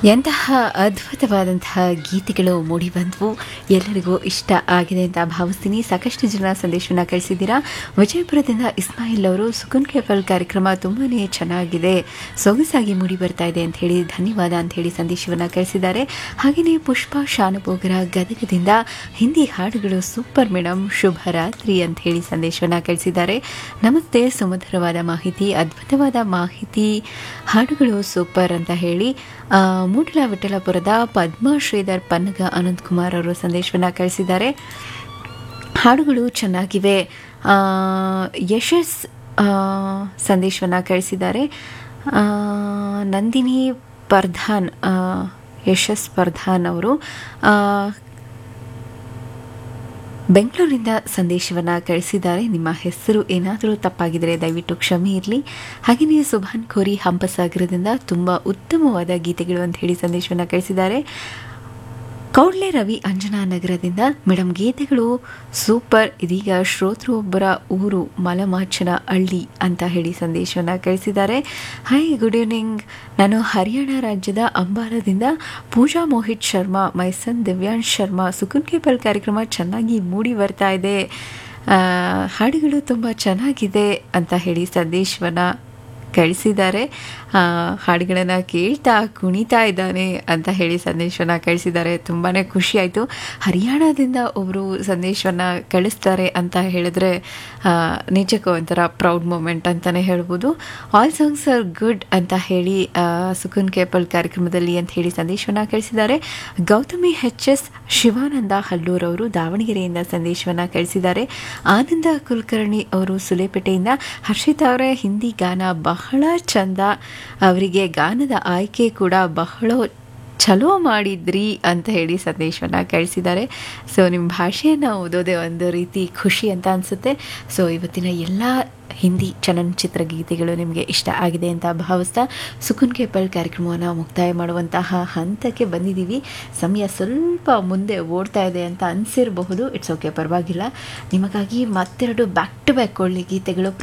ಎಂತಹ ಅದ್ಭುತವಾದಂತಹ ಗೀತೆಗಳು ಮೂಡಿ ಬಂದವು ಎಲ್ಲರಿಗೂ ಇಷ್ಟ ಆಗಿದೆ ಅಂತ ಭಾವಿಸ್ತೀನಿ ಸಾಕಷ್ಟು ಜನ ಸಂದೇಶವನ್ನು ಕಳಿಸಿದ್ದೀರಾ ವಿಜಯಪುರದಿಂದ ಇಸ್ಮಾಯಿಲ್ ಅವರು ಸುಕುನ್ ಕೆಫಲ್ ಕಾರ್ಯಕ್ರಮ ತುಂಬಾ ಚೆನ್ನಾಗಿದೆ ಸೊಗಸಾಗಿ ಮೂಡಿ ಬರ್ತಾ ಇದೆ ಅಂತ ಹೇಳಿ ಧನ್ಯವಾದ ಅಂತ ಹೇಳಿ ಸಂದೇಶವನ್ನು ಕಳಿಸಿದ್ದಾರೆ ಹಾಗೆಯೇ ಪುಷ್ಪ ಶಾನುಭೋಗರ ಗದಗದಿಂದ ಹಿಂದಿ ಹಾಡುಗಳು ಸೂಪರ್ ಮೇಡಮ್ ಶುಭರಾತ್ರಿ ಅಂತ ಹೇಳಿ ಸಂದೇಶವನ್ನು ಕಳಿಸಿದ್ದಾರೆ ನಮಸ್ತೆ ಸುಮಧುರವಾದ ಮಾಹಿತಿ ಅದ್ಭುತವಾದ ಮಾಹಿತಿ ಹಾಡುಗಳು ಸೂಪರ್ ಅಂತ ಹೇಳಿ ಆ, ಮೂಡಲ ವಿಠಲಪುರದ ಪದ್ಮ ಶ್ರೀಧರ್ ಪನ್ನಗ ಅನಂತ್ ಕುಮಾರ್ ಅವರು ಸಂದೇಶವನ್ನು ಕಳಿಸಿದ್ದಾರೆ ಹಾಡುಗಳು ಚೆನ್ನಾಗಿವೆ ಆ, ಯಶಸ್ ಆ, ಸಂದೇಶವನ್ನು ಕಳಿಸಿದ್ದಾರೆ ಆ, ನಂದಿನಿ ಪರ್ಧಾನ್ ಆ, ಯಶಸ್ ಪರ್ಧಾನ್ ಅವರು ಆ, ಬೆಂಗಳೂರಿಂದ ಸಂದೇಶವನ್ನು ಕಳಿಸಿದ್ದಾರೆ ನಿಮ್ಮ ಹೆಸರು ಏನಾದರೂ ತಪ್ಪಾಗಿದ್ದರೆ ದಯವಿಟ್ಟು ಕ್ಷಮೆ ಇರಲಿ ಹಾಗೆಯೇ ಸುಭಾನ್ ಖೋರಿ ಹಂಪಸಾಗರದಿಂದ ತುಂಬ ಉತ್ತಮವಾದ ಗೀತೆಗಳು ಅಂತ ಹೇಳಿ ಸಂದೇಶವನ್ನು ಕಳಿಸಿದ್ದಾರೆ ಕೌಡ್ಲೆ ರವಿ ಅಂಜನಾ ನಗರದಿಂದ ಮೇಡಮ್ ಗೀತೆಗಳು ಸೂಪರ್ ಇದೀಗ ಶ್ರೋತೃ ಒಬ್ಬರ ಊರು ಮಲಮಾಚನ ಹಳ್ಳಿ ಅಂತ ಹೇಳಿ ಸಂದೇಶವನ್ನು ಕಳಿಸಿದ್ದಾರೆ ಹಾಯ್ ಗುಡ್ ಈವ್ನಿಂಗ್ ನಾನು ಹರಿಯಾಣ ರಾಜ್ಯದ ಅಂಬಾಲದಿಂದ ಪೂಜಾ ಮೋಹಿತ್ ಶರ್ಮಾ ಮೈಸನ್ ದಿವ್ಯಾಂಶ್ ಶರ್ಮಾ ಸುಕುನ್ ಕೇಪಲ್ ಕಾರ್ಯಕ್ರಮ ಚೆನ್ನಾಗಿ ಮೂಡಿ ಬರ್ತಾ ಇದೆ ಆ, ಹಾಡುಗಳು ತುಂಬ ಚೆನ್ನಾಗಿದೆ ಅಂತ ಹೇಳಿ ಸಂದೇಶವನ್ನು ಕಳಿಸಿದ್ದಾರೆ ಆ, ಹಾಡುಗಳನ್ನು ಕೇಳ್ತಾ ಕುಣಿತಾ ಇದ್ದಾನೆ ಅಂತ ಹೇಳಿ ಸಂದೇಶವನ್ನು ಕಳಿಸಿದ್ದಾರೆ ತುಂಬಾ ಖುಷಿ ಆಯಿತು ಹರಿಯಾಣದಿಂದ ಒಬ್ಬರು ಸಂದೇಶವನ್ನು ಕಳಿಸ್ತಾರೆ ಅಂತ ಹೇಳಿದ್ರೆ ಆ, ನಿಜಕ್ಕೂ ಒಂಥರ ಪ್ರೌಡ್ ಮೂಮೆಂಟ್ ಅಂತಲೇ ಹೇಳ್ಬೋದು ಆಲ್ ಸಾಂಗ್ಸ್ ಆರ್ ಗುಡ್ ಅಂತ ಹೇಳಿ ಆ, ಸುಕುನ್ ಕೇಪಲ್ ಕಾರ್ಯಕ್ರಮದಲ್ಲಿ ಅಂತ ಹೇಳಿ ಸಂದೇಶವನ್ನು ಕಳಿಸಿದ್ದಾರೆ ಗೌತಮಿ ಎಚ್ ಎಸ್ ಶಿವಾನಂದ ಹಲ್ಲೂರ್ ಅವರು ದಾವಣಗೆರೆಯಿಂದ ಸಂದೇಶವನ್ನು ಕಳಿಸಿದ್ದಾರೆ ಆನಂದ ಕುಲಕರ್ಣಿ ಅವರು ಸುಲೇಪೇಟೆಯಿಂದ ಹರ್ಷಿತಾ ಅವರೇ ಹಿಂದಿ ಗಾನ ಬಹಳ ಚಂದ ಅವರಿಗೆ ಗಾನದ ಆಯ್ಕೆ ಕೂಡ ಬಹಳ ಚಲೋ ಮಾಡಿದ್ರಿ ಅಂತ ಹೇಳಿ ಸಂದೇಶವನ್ನು ಕಳಿಸಿದ್ದಾರೆ ಸೊ ನಿಮ್ಮ ಭಾಷೆಯನ್ನು ಓದೋದೇ ಒಂದು ರೀತಿ ಖುಷಿ ಅಂತ ಅನಿಸುತ್ತೆ ಸೊ ಇವತ್ತಿನ ಎಲ್ಲ ಹಿಂದಿ ಚಲನಚಿತ್ರ ಗೀತೆಗಳು ನಿಮಗೆ ಇಷ್ಟ ಆಗಿದೆ ಅಂತ ಭಾವಿಸ್ತಾ ಸುಕುನ್ ಕೇಪಲ್ ಕಾರ್ಯಕ್ರಮವನ್ನು ಮುಕ್ತಾಯ ಮಾಡುವಂತಹ ಹಂತಕ್ಕೆ ಬಂದಿದ್ದೀವಿ ಸಮಯ ಸ್ವಲ್ಪ ಮುಂದೆ ಓಡ್ತಾ ಇದೆ ಅಂತ ಅನಿಸಿರಬಹುದು ಇಟ್ಸ್ ಓಕೆ ಪರವಾಗಿಲ್ಲ ನಿಮಗಾಗಿ ಮತ್ತೆರಡು ಬ್ಯಾಕ್ ಟು ಬ್ಯಾಕ್ ಒಳ್ಳೆ ಗೀತೆಗಳು